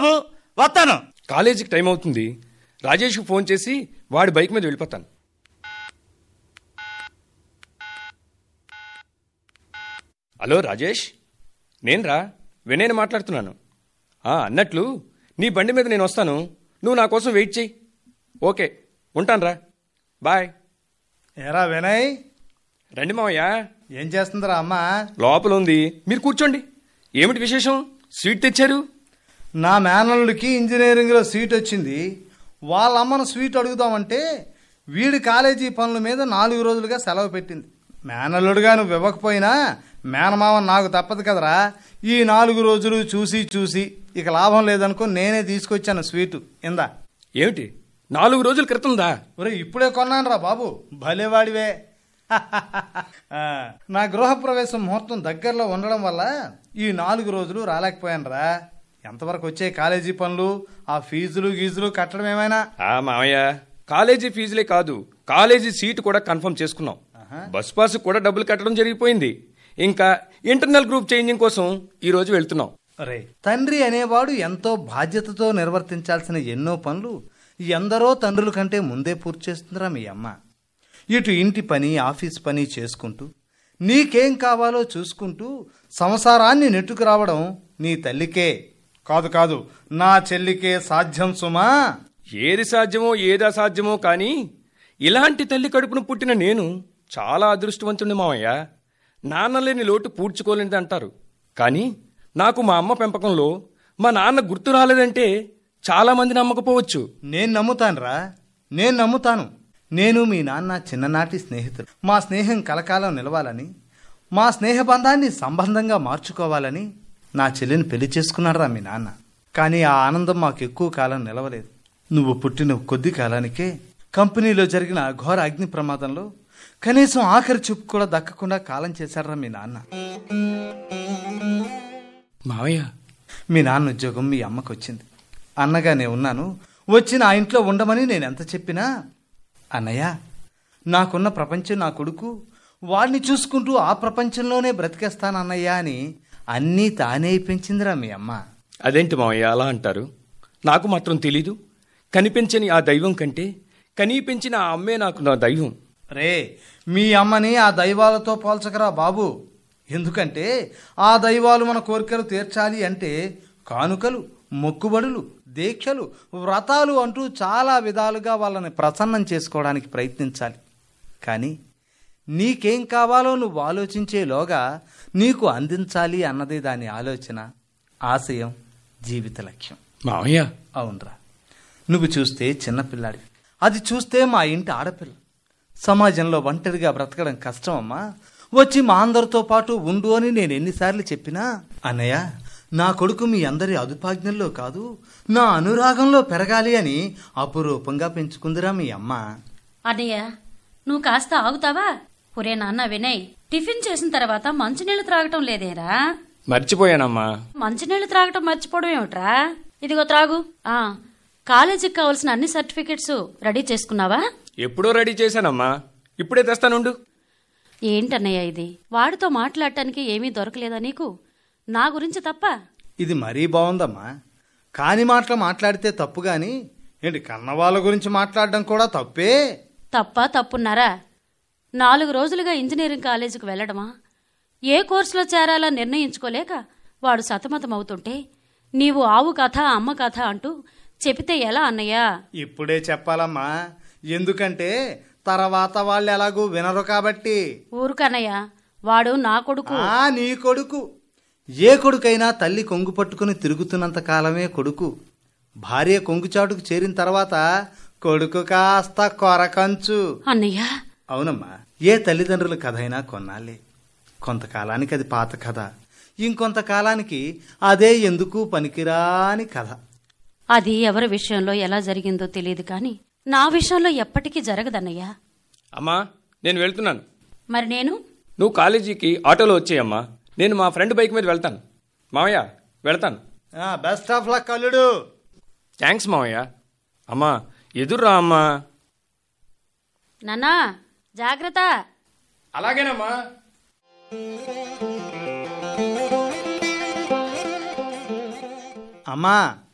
బాబు వస్తాను కాలేజీకి టైం అవుతుంది రాజేష్కి ఫోన్ చేసి వాడి బైక్ మీద వెళ్ళిపోతాను హలో రాజేష్ నేనురా వినయని మాట్లాడుతున్నాను ఆ, అన్నట్లు నీ బండి మీద నేను వస్తాను నువ్వు నా కోసం వెయిట్ చెయ్యి ఓకే ఉంటానురా బాయ్ ఏరా వినయ్ రండి మావయ్య ఏం చేస్తుందిరా అమ్మ లోపల ఉంది మీరు కూర్చోండి ఏమిటి విశేషం స్వీట్ తెచ్చారు నా మేనల్లుడికి ఇంజనీరింగ్లో సీట్ వచ్చింది వాళ్ళ అమ్మను స్వీట్ అడుగుదామంటే వీడి కాలేజీ పనుల మీద నాలుగు రోజులుగా సెలవు పెట్టింది మేనల్లుడుగా నువ్వు ఇవ్వకపోయినా మేనమామ నాకు తప్పదు కదరా ఈ నాలుగు రోజులు చూసి చూసి ఇక లాభం లేదనుకో నేనే తీసుకొచ్చాను స్వీటు ఇందా ఏమిటి నాలుగు రోజుల క్రితందా ఒరే ఇప్పుడే కొన్నానురా బాబు భలేవాడివే ఆ, నా గృహప్రవేశం ముహూర్తం దగ్గరలో ఉండడం వల్ల ఈ నాలుగు రోజులు రాలేకపోయానురా ఎంతవరకు వచ్చే కాలేజీ పనులు ఆ ఫీజులు గీజులు కట్టడం ఏమైనా ఆ మామయ్య కాలేజీ ఫీజులే కాదు కాలేజీ సీటు కూడా కన్ఫర్మ్ చేసుకున్నాం బస్ పాస్ కూడా డబ్బులు కట్టడం జరిగిపోయింది ఇంకా ఇంటర్నల్ గ్రూప్ చేంజింగ్ కోసం ఈ రోజు వెళ్తున్నాం రే తండ్రి అనేవాడు ఎంతో బాధ్యతతో నిర్వర్తించాల్సిన ఎన్నో పనులు ఎందరో తండ్రుల కంటే ముందే పూర్తి చేస్తుందిరా మీ అమ్మ ఇటు ఇంటి పని ఆఫీస్ పని చేసుకుంటూ నీకేం కావాలో చూసుకుంటూ సంసారాన్ని నెట్టుకు రావడం నీ తల్లికే కాదు కాదు నా చెల్లికే సాధ్యం సుమా ఏది సాధ్యమో ఏది అసాధ్యమో కానీ ఇలాంటి తల్లి కడుపును పుట్టిన నేను చాలా అదృష్టవంతుడి మామయ్య నాన్న లేని లోటు పూడ్చుకోలేనిది అంటారు కానీ నాకు మా అమ్మ పెంపకంలో మా నాన్న గుర్తు రాలేదంటే చాలా మంది నమ్మకపోవచ్చు నేను నమ్ముతానురా నేను నమ్ముతాను నేను మీ నాన్న చిన్ననాటి స్నేహితుడు మా స్నేహం కలకాలం నిలవాలని మా స్నేహ బంధాన్ని సంబంధంగా మార్చుకోవాలని నా చెల్లిని పెళ్లి చేసుకున్నాడురా మీ నాన్న కానీ ఆ ఆనందం మాకు ఎక్కువ కాలం నిలవలేదు నువ్వు పుట్టిన కొద్ది కాలానికే కంపెనీలో జరిగిన ఘోర అగ్ని ప్రమాదంలో కనీసం ఆఖరి చూపు కూడా దక్కకుండా కాలం చేశారా మీ నాన్న మావయ్య మీ నాన్న ఉద్యోగం మీ అమ్మకు వచ్చింది అన్నగానే ఉన్నాను వచ్చి నా ఇంట్లో ఉండమని నేను ఎంత చెప్పినా అన్నయ్య నాకున్న ప్రపంచం నా కొడుకు వాడిని చూసుకుంటూ ఆ ప్రపంచంలోనే బ్రతికేస్తాను అన్నయ్య అని అన్నీ తానే పెంచిందిరా మీ అమ్మ అదేంటి మావయ్య అలా అంటారు నాకు మాత్రం తెలీదు కనిపించని ఆ దైవం కంటే కనీ పెంచిన ఆ అమ్మే నాకు నా దైవం రే మీ అమ్మని ఆ దైవాలతో పోల్చకరా బాబు ఎందుకంటే ఆ దైవాలు మన కోరికలు తీర్చాలి అంటే కానుకలు మొక్కుబడులు దీక్షలు వ్రతాలు అంటూ చాలా విధాలుగా వాళ్ళని ప్రసన్నం చేసుకోవడానికి ప్రయత్నించాలి కానీ నీకేం కావాలో నువ్వు ఆలోచించేలోగా నీకు అందించాలి అన్నదే దాని ఆలోచన ఆశయం జీవిత లక్ష్యం మావయ్య అవునరా నువ్వు చూస్తే చిన్నపిల్లాడి అది చూస్తే మా ఇంటి ఆడపిల్ల సమాజంలో ఒంటరిగా బ్రతకడం కష్టం అమ్మా వచ్చి మా అందరితో పాటు ఉండు అని నేను ఎన్నిసార్లు చెప్పినా అన్నయ్య నా కొడుకు మీ అందరి అదుపాజ్ఞల్లో కాదు నా అనురాగంలో పెరగాలి అని అపురూపంగా పెంచుకుందిరా మీ అమ్మ అన్నయ్య నువ్వు కాస్త ఆగుతావా ఒరే నాన్న వినయ్ టిఫిన్ చేసిన తర్వాత మంచినీళ్లు త్రాగటం లేదేరా మర్చిపోయానమ్మా మంచినీళ్లు త్రాగటం మర్చిపోవడం ఏమిట్రా ఇదిగో త్రాగు ఆ కాలేజీకి కావలసిన అన్ని సర్టిఫికెట్స్ రెడీ చేసుకున్నావా ఎప్పుడో రెడీ చేశానమ్మా ఇప్పుడే తెస్తానుండు ఏంటన్నయ్య ఇది వాడితో మాట్లాడటానికి ఏమీ దొరకలేదా నీకు నా గురించి తప్ప ఇది మరీ బాగుందమ్మా కాని మాటలు మాట్లాడితే తప్పు గాని ఏంటి కన్నవాళ్ళ గురించి మాట్లాడడం కూడా తప్పే తప్ప తప్పున్నారా నాలుగు రోజులుగా ఇంజనీరింగ్ కాలేజీకి వెళ్ళడమా ఏ కోర్సులో చేరాలో నిర్ణయించుకోలేక వాడు సతమతమవుతుంటే నీవు ఆవు కథ అమ్మ కథ అంటూ చెబితే ఎలా అన్నయ్యా ఇప్పుడే చెప్పాలమ్మా ఎందుకంటే తర్వాత వాళ్ళు ఎలాగూ వినరు కాబట్టి ఊరుకన్నయ్య వాడు నా కొడుకు ఆ నీ కొడుకు ఏ కొడుకైనా తల్లి కొంగు పట్టుకుని తిరుగుతున్నంత కాలమే కొడుకు భార్య కొంగుచాటుకు చేరిన తర్వాత కొడుకు కాస్త కొరకంచు అన్నయ్య అవునమ్మా ఏ తల్లిదండ్రుల కథ అయినా కొన్నాళ్ళే కొంతకాలానికి అది పాత కథ ఇంకొంతకాలానికి అదే ఎందుకు పనికిరాని కథ అది ఎవరి విషయంలో ఎలా జరిగిందో తెలియదు కానీ నా విషయంలో ఎప్పటికీ జరగదన్నయ్యా అమ్మా నేను వెళ్తున్నాను మరి నేను నువ్వు కాలేజీకి ఆటోలో వచ్చేయమ్మా నేను మా ఫ్రెండ్ బైక్ మీద వెళ్తాను మావయ్య వెళ్తాను బెస్ట్ ఆఫ్ లక్ అల్లుడు థ్యాంక్స్ మావయ్య అమ్మా ఎదుర్రా అమ్మా నాన్నా జాగ్రత్త అలాగేనమ్మా అమ్మా